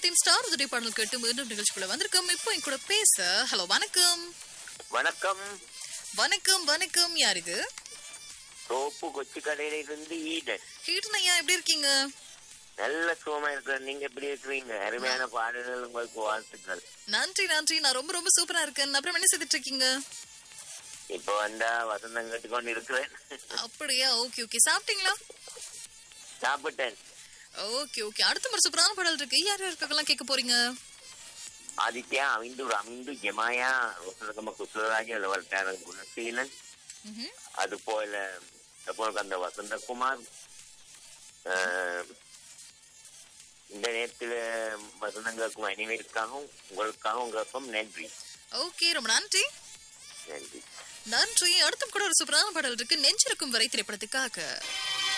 திரைப்படத்தின் ஸ்டார் உதவி பாடல் கேட்டு மீண்டும் நிகழ்ச்சிக்குள்ள வந்திருக்கோம் இப்போ என் கூட பேச ஹலோ வணக்கம் வணக்கம் வணக்கம் வணக்கம் யார் இது சோப்பு கொச்சி கடையில இருந்து ஈடன் ஹீடன் ஐயா எப்படி இருக்கீங்க நல்ல சுகமா இருக்கிறேன் நீங்க எப்படி இருக்கிறீங்க அருமையான பாடல்கள் உங்களுக்கு வாழ்த்துக்கள் நன்றி நன்றி நான் ரொம்ப ரொம்ப சூப்பரா இருக்கேன் அப்புறம் என்ன செய்துட்டு இருக்கீங்க இப்போ வந்தா வசந்தம் கேட்டுக்கொண்டு இருக்கிறேன் அப்படியா ஓகே ஓகே சாப்பிட்டீங்களா சாப்பிட்டேன் ஓகே ஓகே அடுத்த ஒரு சூப்பரான பாடல் இருக்கு யார் யாருக்கெல்லாம் கேட்க போறீங்க ஆதித்யா அவிந்து அமிந்து ஜெமாயா வசந்தகம குசுலராஜ வளர்த்தாரன் குணசீலன் ம்ஹும். அது போல அந்த வசந்தகுமார் ஆஹ், இந்த நேரத்தில் வசந்தங்களுக்கும் அனைவருக்காகவும் உங்களுக்காகவும் உங்களுக்கும் நன்றி ஓகே ரொம்ப நன்றி நன்றி நன்றி அடுத்தும் கூட ஒரு சூப்பரான பாடல் இருக்கு நெஞ்சிருக்கும் வரை திரைப்படத்துக்காக